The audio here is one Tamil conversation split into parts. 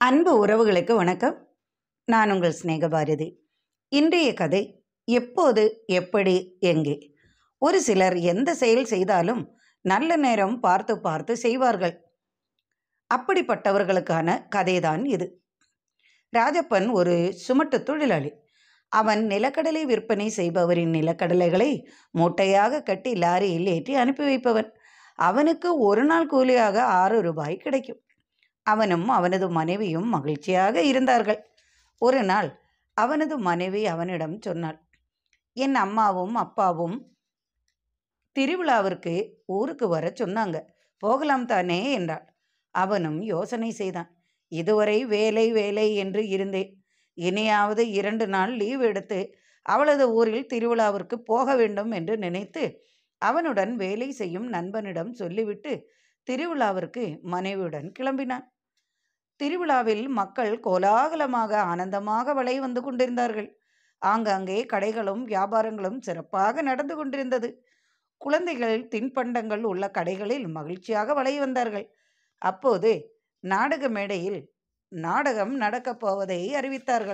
அன்பு உறவுகளுக்கு வணக்கம் நான் உங்கள் சிநேகபாரதி இன்றைய கதை எப்போது எப்படி எங்கே ஒரு சிலர் எந்த செயல் செய்தாலும் நல்ல நேரம் பார்த்து பார்த்து செய்வார்கள் அப்படிப்பட்டவர்களுக்கான கதைதான் இது ராஜப்பன் ஒரு சுமட்டு தொழிலாளி அவன் நிலக்கடலை விற்பனை செய்பவரின் நிலக்கடலைகளை மூட்டையாக கட்டி லாரியில் ஏற்றி அனுப்பி வைப்பவன் அவனுக்கு ஒரு நாள் கூலியாக ஆறு ரூபாய் கிடைக்கும் அவனும் அவனது மனைவியும் மகிழ்ச்சியாக இருந்தார்கள் ஒரு நாள் அவனது மனைவி அவனிடம் சொன்னாள் என் அம்மாவும் அப்பாவும் திருவிழாவிற்கு ஊருக்கு வர சொன்னாங்க போகலாம் தானே என்றாள் அவனும் யோசனை செய்தான் இதுவரை வேலை வேலை என்று இருந்தேன் இனியாவது இரண்டு நாள் லீவ் எடுத்து அவளது ஊரில் திருவிழாவிற்கு போக வேண்டும் என்று நினைத்து அவனுடன் வேலை செய்யும் நண்பனிடம் சொல்லிவிட்டு திருவிழாவிற்கு மனைவியுடன் கிளம்பினான் திருவிழாவில் மக்கள் கோலாகலமாக ஆனந்தமாக வலை வந்து கொண்டிருந்தார்கள் ஆங்காங்கே கடைகளும் வியாபாரங்களும் சிறப்பாக நடந்து கொண்டிருந்தது குழந்தைகள் தின்பண்டங்கள் உள்ள கடைகளில் மகிழ்ச்சியாக வலை வந்தார்கள் அப்போது நாடக மேடையில் நாடகம் நடக்கப் போவதை அறிவித்தார்கள்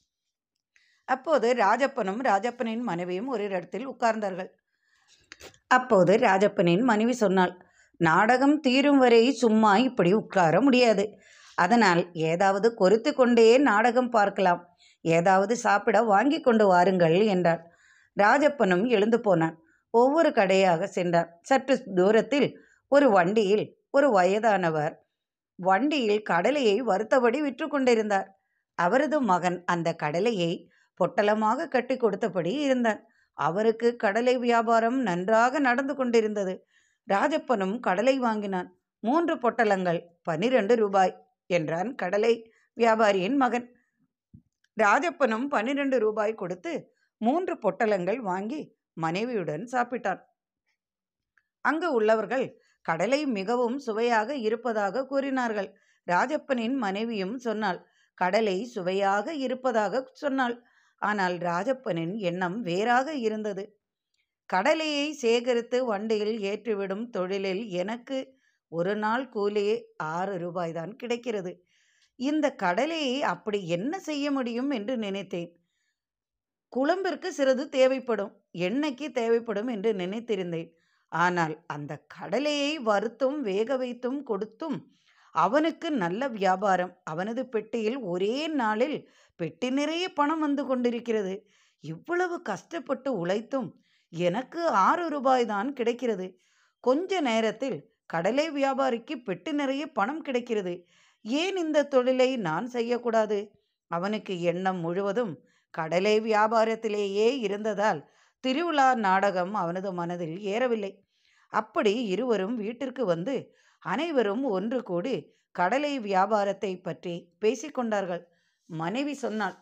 அப்போது ராஜப்பனும் ராஜப்பனின் மனைவியும் ஒரு இடத்தில் உட்கார்ந்தார்கள் அப்போது ராஜப்பனின் மனைவி சொன்னாள் நாடகம் தீரும் வரை சும்மா இப்படி உட்கார முடியாது அதனால் ஏதாவது கொறித்து கொண்டே நாடகம் பார்க்கலாம் ஏதாவது சாப்பிட வாங்கி கொண்டு வாருங்கள் என்றாள் ராஜப்பனும் எழுந்து போனான் ஒவ்வொரு கடையாக சென்றான் சற்று தூரத்தில் ஒரு வண்டியில் ஒரு வயதானவர் வண்டியில் கடலையை வறுத்தபடி விற்று கொண்டிருந்தார் அவரது மகன் அந்த கடலையை பொட்டலமாக கட்டி கொடுத்தபடி இருந்தான் அவருக்கு கடலை வியாபாரம் நன்றாக நடந்து கொண்டிருந்தது ராஜப்பனும் கடலை வாங்கினான் மூன்று பொட்டலங்கள் பனிரெண்டு ரூபாய் என்றான் கடலை வியாபாரியின் மகன் ராஜப்பனும் பன்னிரண்டு ரூபாய் கொடுத்து மூன்று பொட்டலங்கள் வாங்கி மனைவியுடன் சாப்பிட்டான் அங்கு உள்ளவர்கள் கடலை மிகவும் சுவையாக இருப்பதாக கூறினார்கள் ராஜப்பனின் மனைவியும் சொன்னாள் கடலை சுவையாக இருப்பதாக சொன்னாள் ஆனால் ராஜப்பனின் எண்ணம் வேறாக இருந்தது கடலையை சேகரித்து வண்டியில் ஏற்றிவிடும் தொழிலில் எனக்கு ஒரு நாள் கூலி ஆறு ரூபாய் தான் கிடைக்கிறது இந்த கடலையை அப்படி என்ன செய்ய முடியும் என்று நினைத்தேன் குழம்பிற்கு சிறிது தேவைப்படும் எண்ணெய்க்கு தேவைப்படும் என்று நினைத்திருந்தேன் ஆனால் அந்த கடலையை வறுத்தும் வேக வைத்தும் கொடுத்தும் அவனுக்கு நல்ல வியாபாரம் அவனது பெட்டியில் ஒரே நாளில் பெட்டி நிறைய பணம் வந்து கொண்டிருக்கிறது இவ்வளவு கஷ்டப்பட்டு உழைத்தும் எனக்கு ஆறு ரூபாய் தான் கிடைக்கிறது கொஞ்ச நேரத்தில் கடலை வியாபாரிக்கு பெட்டி நிறைய பணம் கிடைக்கிறது ஏன் இந்த தொழிலை நான் செய்யக்கூடாது அவனுக்கு எண்ணம் முழுவதும் கடலை வியாபாரத்திலேயே இருந்ததால் திருவிழா நாடகம் அவனது மனதில் ஏறவில்லை அப்படி இருவரும் வீட்டிற்கு வந்து அனைவரும் ஒன்று கூடி கடலை வியாபாரத்தை பற்றி பேசிக்கொண்டார்கள் மனைவி சொன்னாள்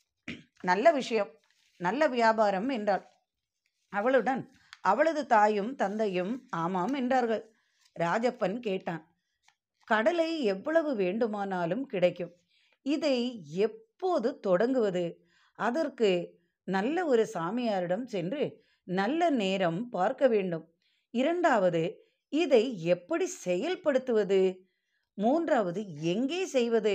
நல்ல விஷயம் நல்ல வியாபாரம் என்றாள் அவளுடன் அவளது தாயும் தந்தையும் ஆமாம் என்றார்கள் ராஜப்பன் கேட்டான் கடலை எவ்வளவு வேண்டுமானாலும் கிடைக்கும் இதை எப்போது தொடங்குவது அதற்கு நல்ல ஒரு சாமியாரிடம் சென்று நல்ல நேரம் பார்க்க வேண்டும் இரண்டாவது இதை எப்படி செயல்படுத்துவது மூன்றாவது எங்கே செய்வது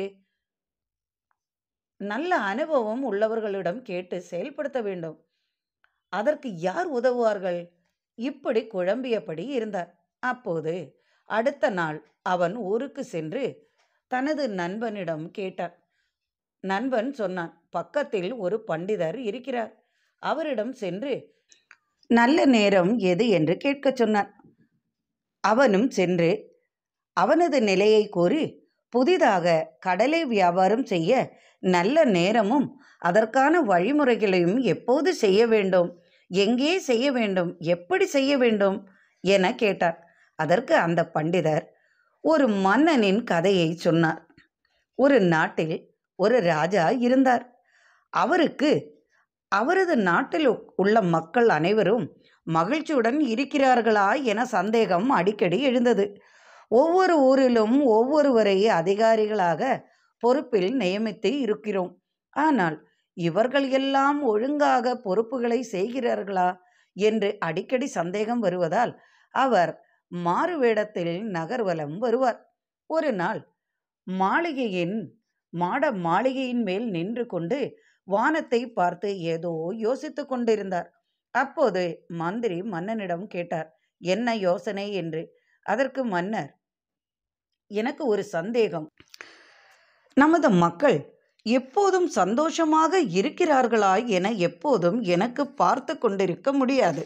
நல்ல அனுபவம் உள்ளவர்களிடம் கேட்டு செயல்படுத்த வேண்டும் அதற்கு யார் உதவுவார்கள் இப்படி குழம்பியபடி இருந்தார் அப்போது அடுத்த நாள் அவன் ஊருக்கு சென்று தனது நண்பனிடம் கேட்டான் நண்பன் சொன்னான் பக்கத்தில் ஒரு பண்டிதர் இருக்கிறார் அவரிடம் சென்று நல்ல நேரம் எது என்று கேட்கச் சொன்னான் அவனும் சென்று அவனது நிலையை கூறி புதிதாக கடலை வியாபாரம் செய்ய நல்ல நேரமும் அதற்கான வழிமுறைகளையும் எப்போது செய்ய வேண்டும் எங்கே செய்ய வேண்டும் எப்படி செய்ய வேண்டும் என கேட்டார் அதற்கு அந்த பண்டிதர் ஒரு மன்னனின் கதையை சொன்னார் ஒரு நாட்டில் ஒரு ராஜா இருந்தார் அவருக்கு அவரது நாட்டில் உள்ள மக்கள் அனைவரும் மகிழ்ச்சியுடன் இருக்கிறார்களா என சந்தேகம் அடிக்கடி எழுந்தது ஒவ்வொரு ஊரிலும் ஒவ்வொருவரை அதிகாரிகளாக பொறுப்பில் நியமித்து இருக்கிறோம் ஆனால் இவர்கள் எல்லாம் ஒழுங்காக பொறுப்புகளை செய்கிறார்களா என்று அடிக்கடி சந்தேகம் வருவதால் அவர் மாறுவேடத்தில் நகர்வலம் வருவார் ஒரு நாள் மாளிகையின் மாட மாளிகையின் மேல் நின்று கொண்டு வானத்தை பார்த்து ஏதோ யோசித்துக் கொண்டிருந்தார் அப்போது மந்திரி மன்னனிடம் கேட்டார் என்ன யோசனை என்று அதற்கு மன்னர் எனக்கு ஒரு சந்தேகம் நமது மக்கள் எப்போதும் சந்தோஷமாக இருக்கிறார்களா என எப்போதும் எனக்கு பார்த்து கொண்டிருக்க முடியாது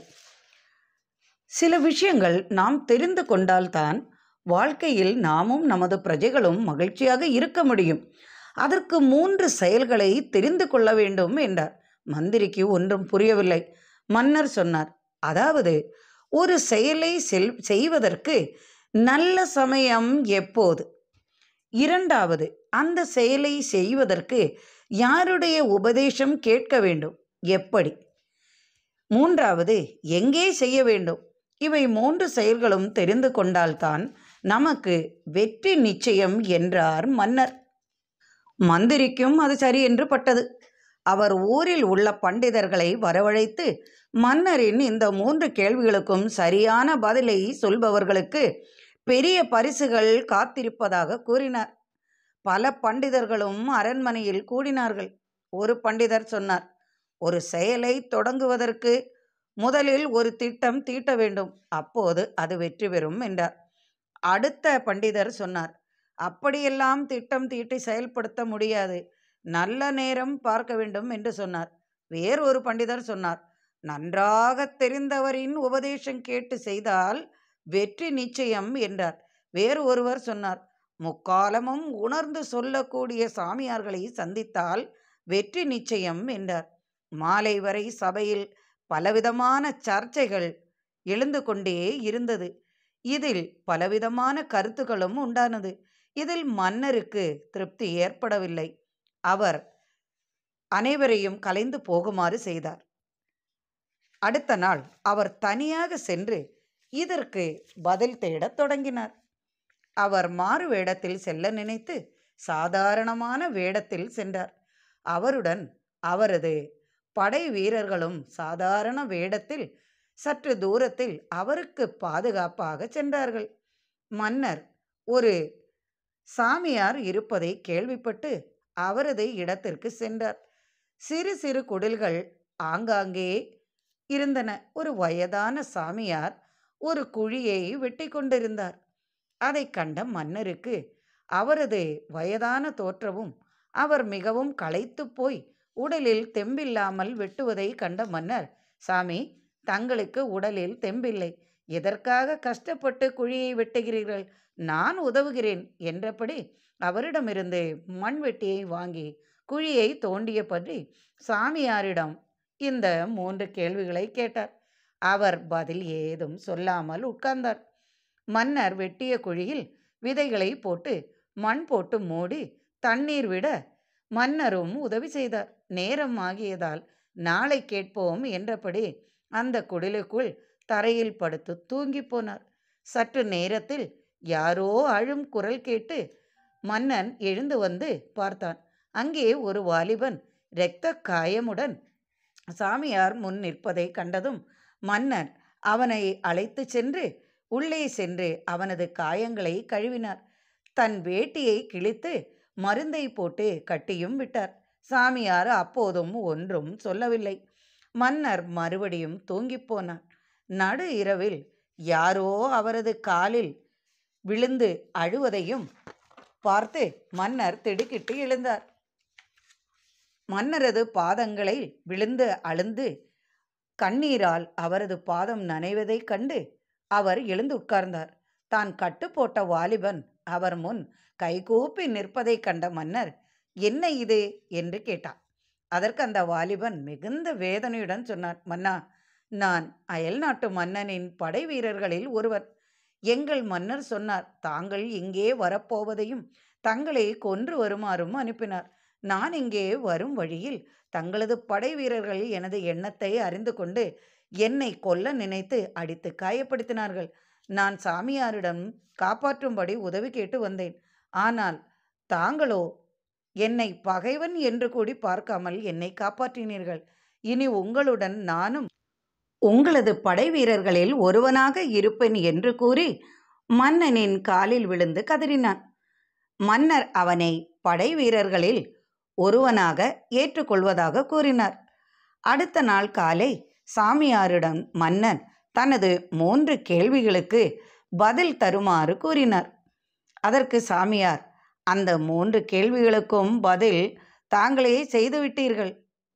சில விஷயங்கள் நாம் தெரிந்து கொண்டால்தான் வாழ்க்கையில் நாமும் நமது பிரஜைகளும் மகிழ்ச்சியாக இருக்க முடியும் அதற்கு மூன்று செயல்களை தெரிந்து கொள்ள வேண்டும் என்றார் மந்திரிக்கு ஒன்றும் புரியவில்லை மன்னர் சொன்னார் அதாவது ஒரு செயலை செல் செய்வதற்கு நல்ல சமயம் எப்போது இரண்டாவது அந்த செயலை செய்வதற்கு யாருடைய உபதேசம் கேட்க வேண்டும் எப்படி மூன்றாவது எங்கே செய்ய வேண்டும் இவை மூன்று செயல்களும் தெரிந்து கொண்டால்தான் நமக்கு வெற்றி நிச்சயம் என்றார் மன்னர் மந்திரிக்கும் அது சரி என்று பட்டது அவர் ஊரில் உள்ள பண்டிதர்களை வரவழைத்து மன்னரின் இந்த மூன்று கேள்விகளுக்கும் சரியான பதிலை சொல்பவர்களுக்கு பெரிய பரிசுகள் காத்திருப்பதாக கூறினார் பல பண்டிதர்களும் அரண்மனையில் கூடினார்கள் ஒரு பண்டிதர் சொன்னார் ஒரு செயலை தொடங்குவதற்கு முதலில் ஒரு திட்டம் தீட்ட வேண்டும் அப்போது அது வெற்றி பெறும் என்றார் அடுத்த பண்டிதர் சொன்னார் அப்படியெல்லாம் திட்டம் தீட்டி செயல்படுத்த முடியாது நல்ல நேரம் பார்க்க வேண்டும் என்று சொன்னார் வேறொரு பண்டிதர் சொன்னார் நன்றாக தெரிந்தவரின் உபதேசம் கேட்டு செய்தால் வெற்றி நிச்சயம் என்றார் வேறு ஒருவர் சொன்னார் முக்காலமும் உணர்ந்து சொல்லக்கூடிய சாமியார்களை சந்தித்தால் வெற்றி நிச்சயம் என்றார் மாலை வரை சபையில் பலவிதமான சர்ச்சைகள் எழுந்து கொண்டே இருந்தது இதில் பலவிதமான கருத்துக்களும் உண்டானது இதில் மன்னருக்கு திருப்தி ஏற்படவில்லை அவர் அனைவரையும் கலைந்து போகுமாறு செய்தார் அடுத்த நாள் அவர் தனியாக சென்று இதற்கு பதில் தேடத் தொடங்கினார் அவர் மாறு வேடத்தில் செல்ல நினைத்து சாதாரணமான வேடத்தில் சென்றார் அவருடன் அவரது படை வீரர்களும் சாதாரண வேடத்தில் சற்று தூரத்தில் அவருக்கு பாதுகாப்பாக சென்றார்கள் மன்னர் ஒரு சாமியார் இருப்பதை கேள்விப்பட்டு அவரது இடத்திற்கு சென்றார் சிறு சிறு குடில்கள் ஆங்காங்கே இருந்தன ஒரு வயதான சாமியார் ஒரு குழியை வெட்டி கொண்டிருந்தார் அதை கண்ட மன்னருக்கு அவரது வயதான தோற்றமும் அவர் மிகவும் களைத்து போய் உடலில் தெம்பில்லாமல் வெட்டுவதை கண்ட மன்னர் சாமி தங்களுக்கு உடலில் தெம்பில்லை எதற்காக கஷ்டப்பட்டு குழியை வெட்டுகிறீர்கள் நான் உதவுகிறேன் என்றபடி அவரிடமிருந்து மண்வெட்டியை வாங்கி குழியை தோண்டிய பற்றி சாமியாரிடம் இந்த மூன்று கேள்விகளை கேட்டார் அவர் பதில் ஏதும் சொல்லாமல் உட்கார்ந்தார் மன்னர் வெட்டிய குழியில் விதைகளை போட்டு மண் போட்டு மூடி தண்ணீர் விட மன்னரும் உதவி செய்தார் நேரம் ஆகியதால் நாளை கேட்போம் என்றபடி அந்த குடிலுக்குள் தரையில் படுத்து தூங்கி போனார் சற்று நேரத்தில் யாரோ அழும் குரல் கேட்டு மன்னன் எழுந்து வந்து பார்த்தான் அங்கே ஒரு வாலிபன் இரத்த காயமுடன் சாமியார் முன் நிற்பதை கண்டதும் மன்னர் அவனை அழைத்து சென்று உள்ளே சென்று அவனது காயங்களை கழுவினார் தன் வேட்டியை கிழித்து மருந்தை போட்டு கட்டியும் விட்டார் சாமியார் அப்போதும் ஒன்றும் சொல்லவில்லை மன்னர் மறுபடியும் தூங்கிப் போனார் நடு இரவில் யாரோ அவரது காலில் விழுந்து அழுவதையும் பார்த்து மன்னர் திடுக்கிட்டு எழுந்தார் மன்னரது பாதங்களை விழுந்து அழுந்து கண்ணீரால் அவரது பாதம் நனைவதைக் கண்டு அவர் எழுந்து உட்கார்ந்தார் தான் கட்டு போட்ட வாலிபன் அவர் முன் கைகூப்பி நிற்பதைக் கண்ட மன்னர் என்ன இது என்று கேட்டார் அதற்கு அந்த வாலிபன் மிகுந்த வேதனையுடன் சொன்னார் மன்னா நான் அயல் நாட்டு மன்னனின் படை வீரர்களில் ஒருவர் எங்கள் மன்னர் சொன்னார் தாங்கள் இங்கே வரப்போவதையும் தங்களை கொன்று வருமாறும் அனுப்பினார் நான் இங்கே வரும் வழியில் தங்களது படை வீரர்கள் எனது எண்ணத்தை அறிந்து கொண்டு என்னை கொல்ல நினைத்து அடித்து காயப்படுத்தினார்கள் நான் சாமியாரிடம் காப்பாற்றும்படி உதவி கேட்டு வந்தேன் ஆனால் தாங்களோ என்னை பகைவன் என்று கூடி பார்க்காமல் என்னை காப்பாற்றினீர்கள் இனி உங்களுடன் நானும் உங்களது படை வீரர்களில் ஒருவனாக இருப்பேன் என்று கூறி மன்னனின் காலில் விழுந்து கதறினான் மன்னர் அவனை படை வீரர்களில் ஒருவனாக ஏற்றுக்கொள்வதாக கூறினார் அடுத்த நாள் காலை சாமியாரிடம் மன்னன் தனது மூன்று கேள்விகளுக்கு பதில் தருமாறு கூறினார் அதற்கு சாமியார் அந்த மூன்று கேள்விகளுக்கும் பதில் தாங்களே செய்துவிட்டீர்கள்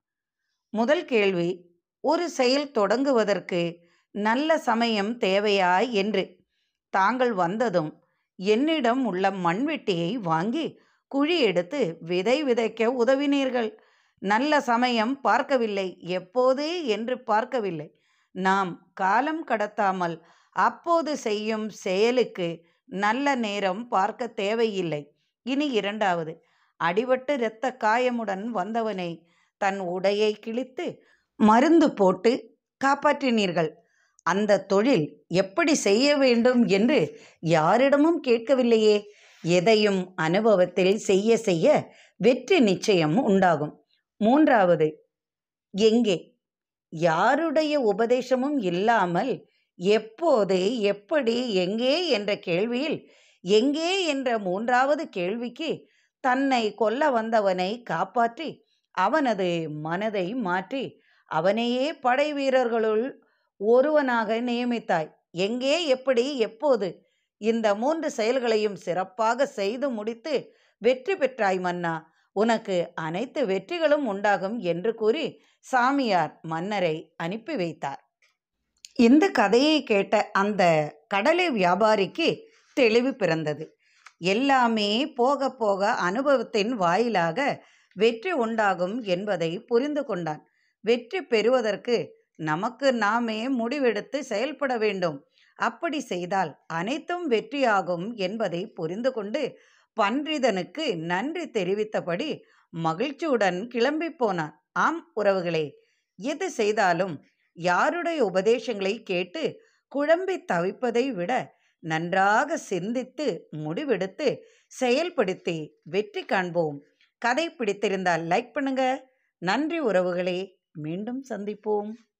முதல் கேள்வி ஒரு செயல் தொடங்குவதற்கு நல்ல சமயம் தேவையா என்று தாங்கள் வந்ததும் என்னிடம் உள்ள மண்வெட்டியை வாங்கி குழி எடுத்து விதை விதைக்க உதவினீர்கள் நல்ல சமயம் பார்க்கவில்லை எப்போது என்று பார்க்கவில்லை நாம் காலம் கடத்தாமல் அப்போது செய்யும் செயலுக்கு நல்ல நேரம் பார்க்க தேவையில்லை இனி இரண்டாவது அடிபட்டு இரத்த காயமுடன் வந்தவனை தன் உடையை கிழித்து மருந்து போட்டு காப்பாற்றினீர்கள் அந்த தொழில் எப்படி செய்ய வேண்டும் என்று யாரிடமும் கேட்கவில்லையே எதையும் அனுபவத்தில் செய்ய செய்ய வெற்றி நிச்சயம் உண்டாகும் மூன்றாவது எங்கே யாருடைய உபதேசமும் இல்லாமல் எப்போது எப்படி எங்கே என்ற கேள்வியில் எங்கே என்ற மூன்றாவது கேள்விக்கு தன்னை கொல்ல வந்தவனை காப்பாற்றி அவனது மனதை மாற்றி அவனையே படை வீரர்களுள் ஒருவனாக நியமித்தாய் எங்கே எப்படி எப்போது இந்த மூன்று செயல்களையும் சிறப்பாக செய்து முடித்து வெற்றி பெற்றாய் மன்னா உனக்கு அனைத்து வெற்றிகளும் உண்டாகும் என்று கூறி சாமியார் மன்னரை அனுப்பி வைத்தார் இந்த கதையை கேட்ட அந்த கடலை வியாபாரிக்கு தெளிவு பிறந்தது எல்லாமே போக போக அனுபவத்தின் வாயிலாக வெற்றி உண்டாகும் என்பதை புரிந்து கொண்டான் வெற்றி பெறுவதற்கு நமக்கு நாமே முடிவெடுத்து செயல்பட வேண்டும் அப்படி செய்தால் அனைத்தும் வெற்றியாகும் என்பதை புரிந்து கொண்டு பன்றிதனுக்கு நன்றி தெரிவித்தபடி மகிழ்ச்சியுடன் கிளம்பி போனான் ஆம் உறவுகளே எது செய்தாலும் யாருடைய உபதேசங்களை கேட்டு குழம்பி தவிப்பதை விட நன்றாக சிந்தித்து முடிவெடுத்து செயல்படுத்தி வெற்றி காண்போம் கதை பிடித்திருந்தால் லைக் பண்ணுங்க நன்றி உறவுகளே மீண்டும் சந்திப்போம்